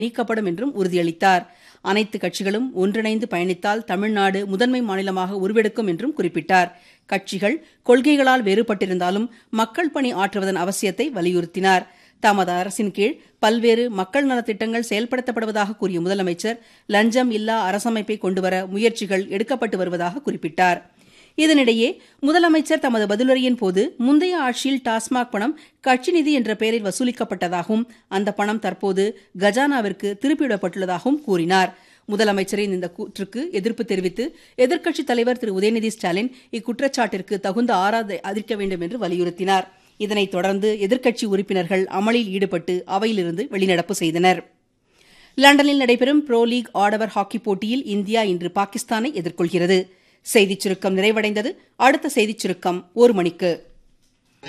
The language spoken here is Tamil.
நீக்கப்படும் என்றும் உறுதியளித்தார் அனைத்து கட்சிகளும் ஒன்றிணைந்து பயணித்தால் தமிழ்நாடு முதன்மை மாநிலமாக உருவெடுக்கும் என்றும் குறிப்பிட்டார் கட்சிகள் கொள்கைகளால் வேறுபட்டிருந்தாலும் மக்கள் பணி ஆற்றுவதன் அவசியத்தை வலியுறுத்தினார் தமது அரசின் கீழ் பல்வேறு மக்கள் நலத்திட்டங்கள் செயல்படுத்தப்படுவதாக கூறிய முதலமைச்சர் லஞ்சம் இல்லா அரசமைப்பை கொண்டுவர முயற்சிகள் எடுக்கப்பட்டு வருவதாக குறிப்பிட்டார் இதனிடையே முதலமைச்சர் தமது பதிலுரையின் போது முந்தைய ஆட்சியில் டாஸ்மாக் பணம் கட்சி நிதி என்ற பெயரில் வசூலிக்கப்பட்டதாகவும் அந்த பணம் தற்போது கஜானாவிற்கு திருப்பிவிடப்பட்டுள்ளதாகவும் கூறினார் முதலமைச்சரின் இந்த கூற்றுக்கு எதிர்ப்பு தெரிவித்து எதிர்க்கட்சித் தலைவர் திரு உதயநிதி ஸ்டாலின் இக்குற்றச்சாட்டிற்கு தகுந்த ஆராதை அளிக்க வேண்டும் என்று வலியுறுத்தினார் இதனைத் தொடர்ந்து எதிர்க்கட்சி உறுப்பினர்கள் அமளியில் ஈடுபட்டு அவையிலிருந்து வெளிநடப்பு செய்தனர் லண்டனில் நடைபெறும் ப்ரோ லீக் ஆடவர் ஹாக்கி போட்டியில் இந்தியா இன்று பாகிஸ்தானை எதிர்கொள்கிறது செய்திச் சுருக்கம் நிறைவடைந்தது அடுத்த செய்திச் சுருக்கம் ஒரு மணிக்கு